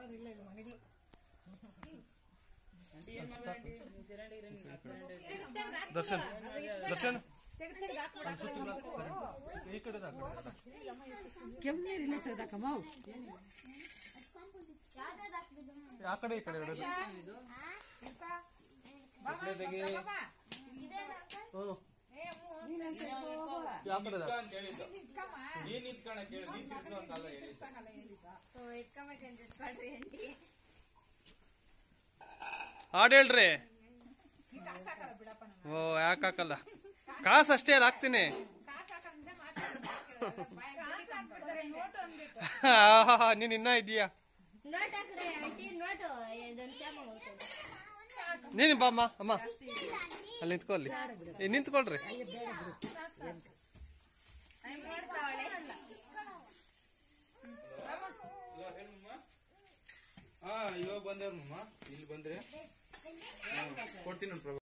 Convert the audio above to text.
ದರ್ಶನ್ ದರ್ಶನ್ ಈ ಕಡೆ ಕೆಮ್ಮೀರಿಲ್ಲ ತೆಗ್ದಾಕ ಮಾವು ಆ ಕಡೆ ಈ ಕಡೆ ಎರಡು ಹ್ಮ್. ಯಾವ ಕಡೆ ಇದೆ? ಅಂತ ಹೇಳಿದ್ದು ನೀನ್ ನಿಂತ್ಕೊಂಡ ಕೇಳಿ ನೀನ್ ತಿರ್ಸು ಅಂತ ಅಲ್ಲ ಹೇಳಿದ್ದು ಹಾಡ್ ಹೇಳ್ರಿ ಓ ಯಾಕೆ ಹಾಕಲ್ಲ ಕಾಸು ಅಷ್ಟೇ ಅಲ್ಲ ಹಾಕ್ತೀನಿ ಆಹಾಹಾ, ನೀನ್ ಇನ್ನ ಇದೀಯಾ ನೋಟ್ ಆ ಕಡೆ ಆಂಟಿ ನೋಟು ಇದೊಂದು ಕ್ಯಾಮ ಹೋಗ್ತದೆ ನೀನು ಬಾಮ್ಮ ಅಮ್ಮ ಅಲ್ಲಿ ನಿಂತ್ಕೊಳ್ಳಿ ಏ, ನಿಂತ್ಕೊಳ್ರಿ ಹಾ ಇವಾಗ ಬಂದವ್ರಮ್ಮ ಇಲ್ಲಿ ಬಂದ್ರೆ ಹಾ, ಕೊಡ್ತೀನಿ ನೋಡಿ ಪ್ರಭು